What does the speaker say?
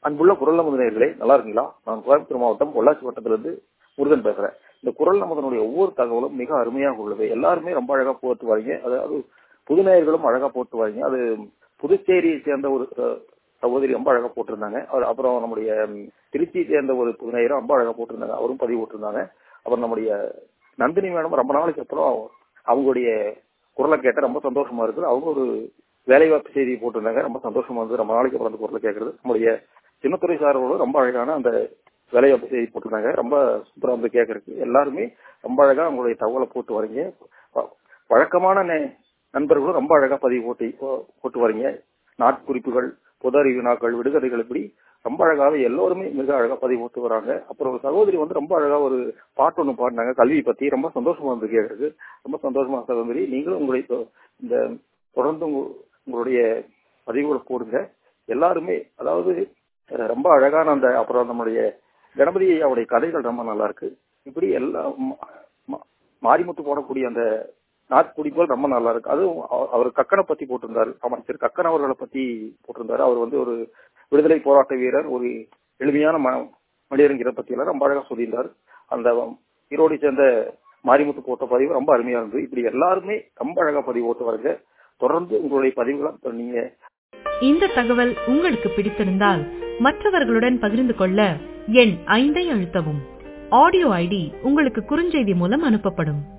அன்புள்ள குரல் நமது நேயர்களே நல்லா இருக்கீங்களா நான் கோயம்புத்தூர் மாவட்டம் பொள்ளாச்சி வட்டத்திலிருந்து முருகன் பேசுறேன் இந்த குரல் நமதனுடைய ஒவ்வொரு தகவலும் மிக அருமையாக உள்ளது எல்லாருமே ரொம்ப அழகா போட்டு வரீங்க அதாவது புது நேயர்களும் அழகா போட்டு வரீங்க அது புதுச்சேரியை சேர்ந்த ஒரு அஹ், சகோதரி ரொம்ப அழகா போட்டிருந்தாங்க அவர் அப்புறம் நம்முடைய ம், திருச்சியை சேர்ந்த ஒரு புது நேயரும் ரொம்ப அழகா போட்டிருந்தாங்க அவரும் பதிவு போட்டிருந்தாங்க அப்புறம் நம்முடைய நந்தினி மேடம் ரொம்ப நாளைக்கு அப்புறம் அவங்களுடைய குரலை கேட்ட ரொம்ப சந்தோஷமா இருக்குது அவங்க ஒரு வேலைவாய்ப்பு செய்தி போட்டிருந்தாங்க ரொம்ப சந்தோஷமா இருந்தது ரொம்ப நாளைக்கு அப்புறம் அந்த குரலை கேட்கறது நம்முடைய சின்னத்துறை சாரோட ரொம்ப அழகான அந்த வேலைவாய்ப்பு செய்தி போட்டிருந்தாங்க ரொம்ப சூப்பரா வந்து கேட்கறதுக்கு எல்லாருமே ரொம்ப அழகா உங்களுடைய தகவலை போட்டு வரீங்க வ- வழக்கமான நே- நண்பர்களும் ரொம்ப அழகா பதிவு போட்டு போ- போட்டு வரீங்க நாட்குறிப்புகள் பொது அறிவு நாட்கள் விடுகதைகள் இப்படி ரொம்ப அழகாக எல்லோருமே மிக அழகா பதிவு போட்டு வராங்க அப்புறம் ஒரு சகோதரி வந்து ரொம்ப அழகா ஒரு பாட்டு ஒண்ணு பாடினாங்க கல்வி பத்தி ரொம்ப சந்தோஷமா இருந்து கேட்கறது ரொம்ப சந்தோஷமா சகோதரி நீங்களும் உங்களுடைய தொ- இந்த தொடர்ந்து உங்க- உங்களுடைய பதிவுகளை போடுங்க எல்லாருமே அதாவது அஹ், ரொம்ப அழகான அந்த அப்புறம் நம்முடைய கணபதி அவருடைய கதைகள் ரொம்ப நல்லா இருக்கு இப்படி எல்லாம் ம- ம- மாரிமுத்து போடக்கூடிய அந்த நாட்குடிப்புகள் ரொம்ப நல்லா இருக்கு அதுவும் அவ- அவர் கக்கனை பத்தி போட்டிருந்தாரு அமைச்சர் கக்கன் அவர்களை பத்தி போட்டிருந்தாரு அவர் வந்து ஒரு விடுதலை போராட்ட வீரர் ஒரு எளிமையான ம மனிதருங்கிற பத்தி எல்லாம் ரொம்ப அழகா சொல்லியிருந்தார் அந்த ஈரோடை சேர்ந்த மாரிமுத்து போட்ட பதிவு ரொம்ப அருமையா இருந்தது இப்படி எல்லாருமே ரொம்ப அழகா பதிவு போட்டு வருங்க தொடர்ந்து உங்களுடைய பதிவுகளை நீங்க இந்த தகவல் உங்களுக்கு பிடித்திருந்தால் மற்றவர்களுடன் பகிர்ந்து கொள்ள எண் ஐந்தை அழுத்தவும் ஆடியோ ஐடி உங்களுக்கு குறுஞ்செய்தி மூலம் அனுப்பப்படும்